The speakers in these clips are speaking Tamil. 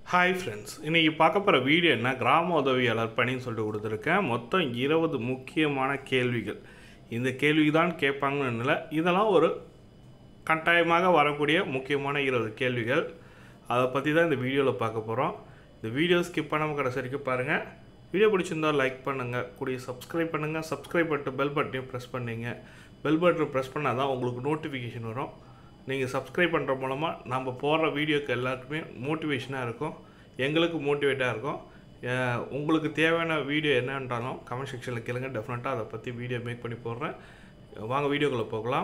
ஹாய் ஃப்ரெண்ட்ஸ் இன்றைக்கி பார்க்க போகிற வீடியோ என்ன கிராம உதவியாளர் பணின்னு சொல்லிட்டு கொடுத்துருக்கேன் மொத்தம் இருபது முக்கியமான கேள்விகள் இந்த கேள்விக்கு தான் கேட்பாங்கன்னு இல்லை இதெல்லாம் ஒரு கட்டாயமாக வரக்கூடிய முக்கியமான இருபது கேள்விகள் அதை பற்றி தான் இந்த வீடியோவில் பார்க்க போகிறோம் இந்த வீடியோ ஸ்கிப் பண்ணாமல் கடைசி வரைக்கும் பாருங்கள் வீடியோ பிடிச்சிருந்தா லைக் பண்ணுங்கள் கூடிய சப்ஸ்கிரைப் பண்ணுங்கள் சப்ஸ்கிரைப் பண்ணிட்டு பெல் பட்டனையும் ப்ரெஸ் பண்ணிங்க பெல் பட்டன் ப்ரெஸ் பண்ணால் தான் உங்களுக்கு நோட்டிஃபிகேஷன் வரும் நீங்கள் சப்ஸ்கிரைப் பண்ணுற மூலமாக நம்ம போடுற வீடியோக்கு எல்லாருக்குமே மோட்டிவேஷனாக இருக்கும் எங்களுக்கு மோட்டிவேட்டாக இருக்கும் அஹ் உங்களுக்கு தேவையான வீடியோ என்னன்றாலும் கமெண்ட் செக்ஷனில் கேளுங்க டெஃபினட்டாக அதை பற்றி வீடியோ மேக் பண்ணி போடுறேன் வாங்க வீடியோக்குள்ளே போகலாம்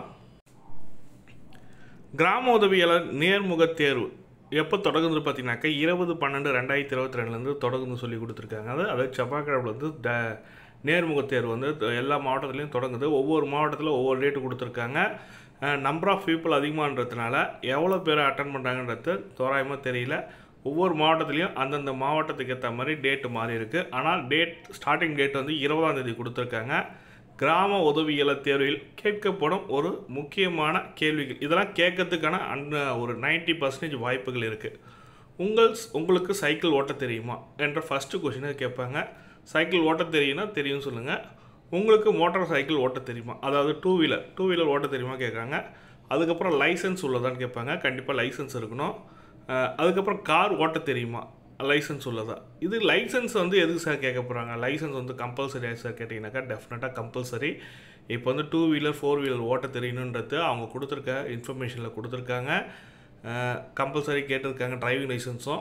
கிராம உதவியாளர் நேர்முக தேர்வு எப்போ தொடங்குது பார்த்தீங்கன்னாக்கா இருபது பன்னெண்டு ரெண்டாயிரத்தி இருபத்தி ரெண்டுலேருந்து தொடங்குதுன்னு சொல்லி கொடுத்துருக்காங்க அது அதாவது செவ்வாய்க்கிழமைலேருந்து ட நேர்முக தேர்வு வந்து த- எல்லா மாவட்டத்துலேயும் தொடங்குது ஒவ்வொரு மாவட்டத்தில் ஒவ்வொரு டேட்டு கொடுத்துருக்காங்க நம்பர் ஆஃப் பீப்புள் அதிகமான்றதுனால எவ்வளோ பேர் அட்டன் பண்ணுறாங்கன்றது தோராயமாக தெரியல ஒவ்வொரு மாவட்டத்துலேயும் அந்தந்த மாவட்டத்துக்கு ஏற்ற மாதிரி டேட்டு மாறி இருக்குது ஆனால் டேட் ஸ்டார்டிங் டேட் வந்து இருபதாம் தேதி கொடுத்துருக்காங்க கிராம உதவியாளர் தேர்வில் கேட்கப்படும் ஒரு முக்கியமான கேள்விகள் இதெல்லாம் கேட்கறதுக்கான அந்த ஒரு 90% பர்சன்டேஜ் வாய்ப்புகள் இருக்குது உங்கள் உங்களுக்கு சைக்கிள் ஓட்ட தெரியுமா என்ற ஃபஸ்ட்டு கொஷினை கேட்பாங்க சைக்கிள் ஓட்ட தெரியும்னா தெரியும்னு சொல்லுங்கள் உங்களுக்கு மோட்டார் சைக்கிள் ஓட்ட தெரியுமா அதாவது டூ வீலர் டூ வீலர் ஓட்ட தெரியுமா கேட்குறாங்க அதுக்கப்புறம் லைசன்ஸ் உள்ளதான்னு கேட்பாங்க கண்டிப்பாக லைசன்ஸ் இருக்கணும் அஹ் அதுக்கப்புறம் கார் ஓட்ட தெரியுமா லைசன்ஸ் உள்ளதா இது லைசன்ஸ் வந்து எதுக்கு சார் கேட்க போகிறாங்க லைசன்ஸ் வந்து கம்பல்சரியா சார் கேட்டிங்கனாக்கா டெஃபினட்டாக கம்பல்சரி இப்போ வந்து டூ வீலர் ஃபோர் வீலர் ஓட்ட தெரியணுன்றது அவங்க கொடுத்துருக்க இன்ஃபர்மேஷனில் கொடுத்துருக்காங்க கம்பல்சரி கேட்டிருக்காங்க டிரைவிங் லைசன்ஸும்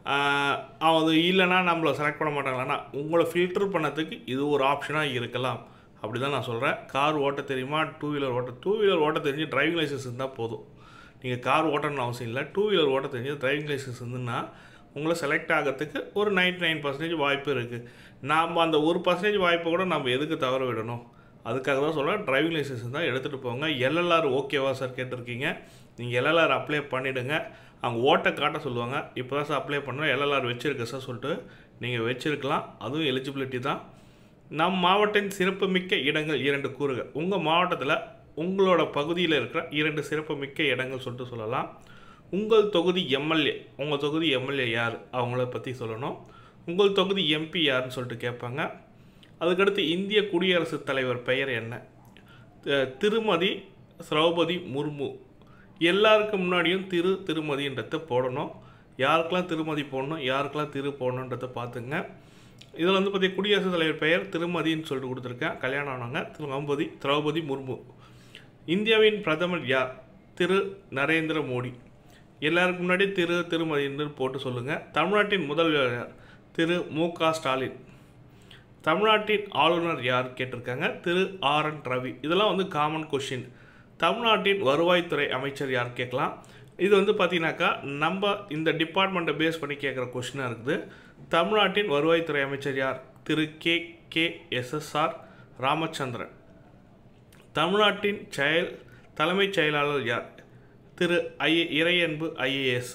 அது இல்லைன்னா நம்மளை செலக்ட் பண்ண மாட்டாங்களான்னா உங்களை ஃபில்டர் பண்ணதுக்கு இது ஒரு ஆப்ஷனாக இருக்கலாம் அப்படி தான் நான் சொல்கிறேன் கார் ஓட்ட தெரியுமா டூ வீலர் ஓட்ட டூ வீலர் ஓட்ட தெரிஞ்சு டிரைவிங் லைசன்ஸ் இருந்தால் போதும் நீங்கள் கார் ஓட்டணும்னு அவசியம் இல்லை டூ வீலர் ஓட்ட தெரிஞ்சு டிரைவிங் லைசன்ஸ் இருந்துன்னா உங்களை செலக்ட் ஆகிறதுக்கு ஒரு 99% நைன் பர்சன்டேஜ் வாய்ப்பு இருக்குது நாம் அந்த ஒரு பர்சன்டேஜ் வாய்ப்பை கூட நம்ம எதுக்கு தவற விடணும் அதுக்காக தான் சொல்கிறேன் டிரைவிங் லைசன்ஸ் தான் எடுத்துகிட்டு போங்க எல்எல்ஆர் ஓகேவா சார் கேட்டிருக்கீங்க நீங்கள் எல்எல்ஆர் அப்ளை பண்ணிவிடுங்க அவங்க ஓட்டை காட்ட சொல்லுவாங்க இப்போ தான் சார் அப்ளை பண்ணோம் எல்எல்ஆர் வச்சுருக்க சார் சொல்லிட்டு நீங்கள் வச்சுருக்கலாம் அதுவும் எலிஜிபிலிட்டி தான் நம் மாவட்டத்தின் சிறப்புமிக்க இடங்கள் இரண்டு கூறுக உங்கள் மாவட்டத்தில் உங்களோட பகுதியில் இருக்கிற இரண்டு சிறப்புமிக்க இடங்கள் சொல்லிட்டு சொல்லலாம் உங்கள் தொகுதி எம்எல்ஏ உங்கள் தொகுதி எம்எல்ஏ யார் அவங்கள பற்றி சொல்லணும் உங்கள் தொகுதி எம்பி யாருன்னு சொல்லிட்டு கேட்பாங்க அதுக்கடுத்து இந்திய குடியரசுத் தலைவர் பெயர் என்ன த- திருமதி திரௌபதி முர்மு எல்லாருக்கு முன்னாடியும் திரு திருமதின்றத போடணும் யாருக்கெல்லாம் திருமதி போடணும் யாருக்கெல்லாம் திரு போடணுன்றத பார்த்துங்க இதில் வந்து பார்த்தீங்க குடியரசுத் தலைவர் பெயர் திருமதின்னு சொல்லிட்டு கொடுத்துருக்கேன் கல்யாணம் ஆனவங்க திரௌபதி திரௌபதி முர்மு இந்தியாவின் பிரதமர் யார் திரு நரேந்திர மோடி எல்லாருக்கும் முன்னாடி திரு திருமதின்னு போட்டு சொல்லுங்கள் தமிழ்நாட்டின் முதல்வர் யார் திரு மு க ஸ்டாலின் தமிழ்நாட்டின் ஆளுநர் யார் கேட்டிருக்காங்க திரு ஆர் என் ரவி இதெல்லாம் வந்து காமன் கொஷின் தமிழ்நாட்டின் வருவாய்த்துறை அமைச்சர் யார் கேட்கலாம் இது வந்து பார்த்தீங்கன்னாக்கா நம்ம இந்த டிபார்ட்மெண்ட்டை பேஸ் பண்ணி கேட்குற கொஷினாக இருக்குது தமிழ்நாட்டின் வருவாய்த்துறை அமைச்சர் யார் திரு கே கே எஸ்எஸ்ஆர் ராமச்சந்திரன் தமிழ்நாட்டின் செயல் தலைமைச் செயலாளர் யார் திரு ஐ இறையன்பு ஐஏஎஸ்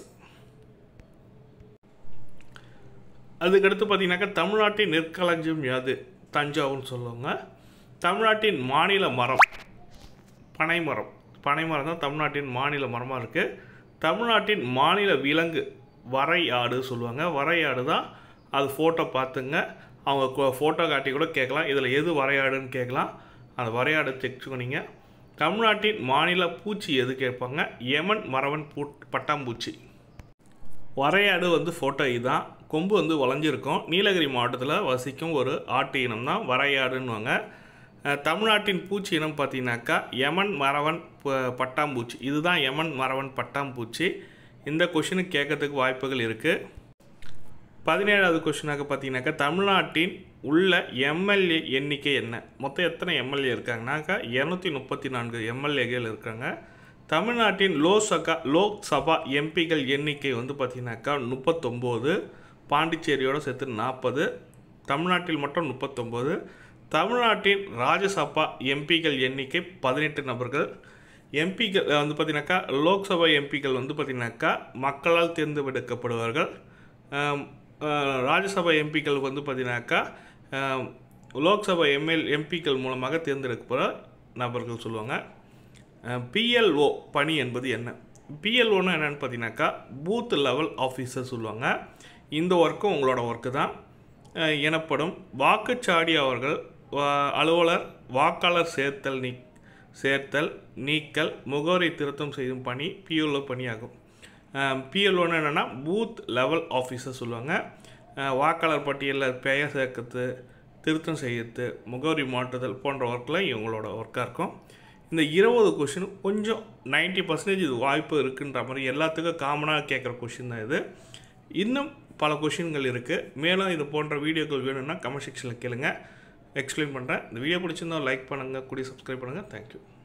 அதுக்கடுத்து பார்த்தீங்கன்னாக்கா தமிழ்நாட்டின் நெற்களஞ்சியம் யாது தஞ்சாவூர்னு சொல்லுவாங்க தமிழ்நாட்டின் மாநில மரம் பனைமரம் பனைமரம் தான் தமிழ்நாட்டின் மாநில மரமாக இருக்குது தமிழ்நாட்டின் மாநில விலங்கு வரையாடு சொல்லுவாங்க வரையாடு தான் அது ஃபோட்டோ பார்த்துங்க அவங்க ஃபோட்டோ காட்டி கூட கேட்கலாம் இதில் எது வரையாடுன்னு கேட்கலாம் அந்த வரையாடு செக் பண்ணிங்க தமிழ்நாட்டின் மாநில பூச்சி எது கேட்பாங்க யமன் மரவன் பூ பட்டாம்பூச்சி வரையாடு வந்து ஃபோட்டோ இதுதான் கொம்பு வந்து வளைஞ்சிருக்கும் நீலகிரி மாவட்டத்தில் வசிக்கும் ஒரு ஆட்டு இனம் தான் வரையாடுன்னுவாங்க அஹ், தமிழ்நாட்டின் பூச்சி இனம் பார்த்தீங்கன்னாக்கா யமன் மரவன் ப- பட்டாம்பூச்சி இதுதான் யமன் மரவன் பட்டாம்பூச்சி இந்த கொஷினுக்கு கேட்கறதுக்கு வாய்ப்புகள் இருக்குது பதினேழாவது கொஷினாக பார்த்தீங்கன்னாக்கா தமிழ்நாட்டின் உள்ள எம்எல்ஏ எண்ணிக்கை என்ன மொத்தம் எத்தனை எம்எல்ஏ இருக்காங்கனாக்கா இரநூத்தி முப்பத்தி நான்கு எம்எல்ஏகள் இருக்காங்க தமிழ்நாட்டின் லோசகா லோக்சபா எம்பிகள் எண்ணிக்கை வந்து பார்த்தீங்கன்னாக்கா முப்பத்தொம்போது பாண்டிச்சேரியோட சேர்த்து நாற்பது தமிழ்நாட்டில் மட்டும் முப்பத்தொம்போது தமிழ்நாட்டின் ராஜ்யசபா எம்பிகள் எண்ணிக்கை பதினெட்டு நபர்கள் எம்பிக்கள் வந்து பார்த்தீங்கன்னாக்கா லோக்சபா எம்பிக்கள் வந்து பார்த்தீங்கன்னாக்கா மக்களால் தேர்ந்தெடுக்கப்படுவார்கள் ஆம், ஆஹ், ராஜ்யசபா எம்பிக்கள் வந்து பார்த்தீங்கன்னாக்கா ஆம், லோக்சபா எம்எல் எம்பிக்கள் மூலமாக தேர்ந்தெடுக்கப்படுற நபர்கள் சொல்லுவாங்க பிஎல்ஓ பணி என்பது என்ன பிஎல்ஓன்னு என்னென்னு பார்த்தீங்கன்னாக்கா பூத் லெவல் ஆஃபீஸர் சொல்லுவாங்க இந்த ஒர்க்கும் உங்களோட ஒர்க்கு தான் அஹ், எனப்படும் வாக்குச்சாடி அவர்கள் வா- அலுவலர் வாக்காளர் சேர்த்தல் நீ சேர்த்தல் நீக்கல் முகவரி திருத்தம் செய்யும் பணி பிஎல்ஓ பணியாகும் பிஎல்ஓன்னு என்னென்னா பூத் லெவல் ஆஃபீஸர் சொல்லுவாங்க அஹ், வாக்காளர் பட்டியலில் பெயர் சேர்க்கறது திருத்தம் செய்யறது முகவரி மாற்றுதல் போன்ற ஒர்க்கில் இவங்களோட ஒர்க்காக இருக்கும் இந்த இருபது கொஷின் கொஞ்சம் 90% பர்சன்டேஜ் இது வாய்ப்பு இருக்குன்ற மாதிரி எல்லாத்துக்கும் காமனாக கேட்குற கொஷின் தான் இது இன்னும் பல கொஷின்கள் இருக்குது மேலும் இது போன்ற வீடியோக்கள் வேணும்னா கமெண்ட் செக்ஷனில் கேளுங்க எக்ஸ்பிளைன் பண்ணுறேன் இந்த வீடியோ பிடிச்சிருந்தா லைக் பண்ணுங்கள் கூடிய சப்ஸ்கிரைப் பண்ணுங்கள் தேங்க்யூ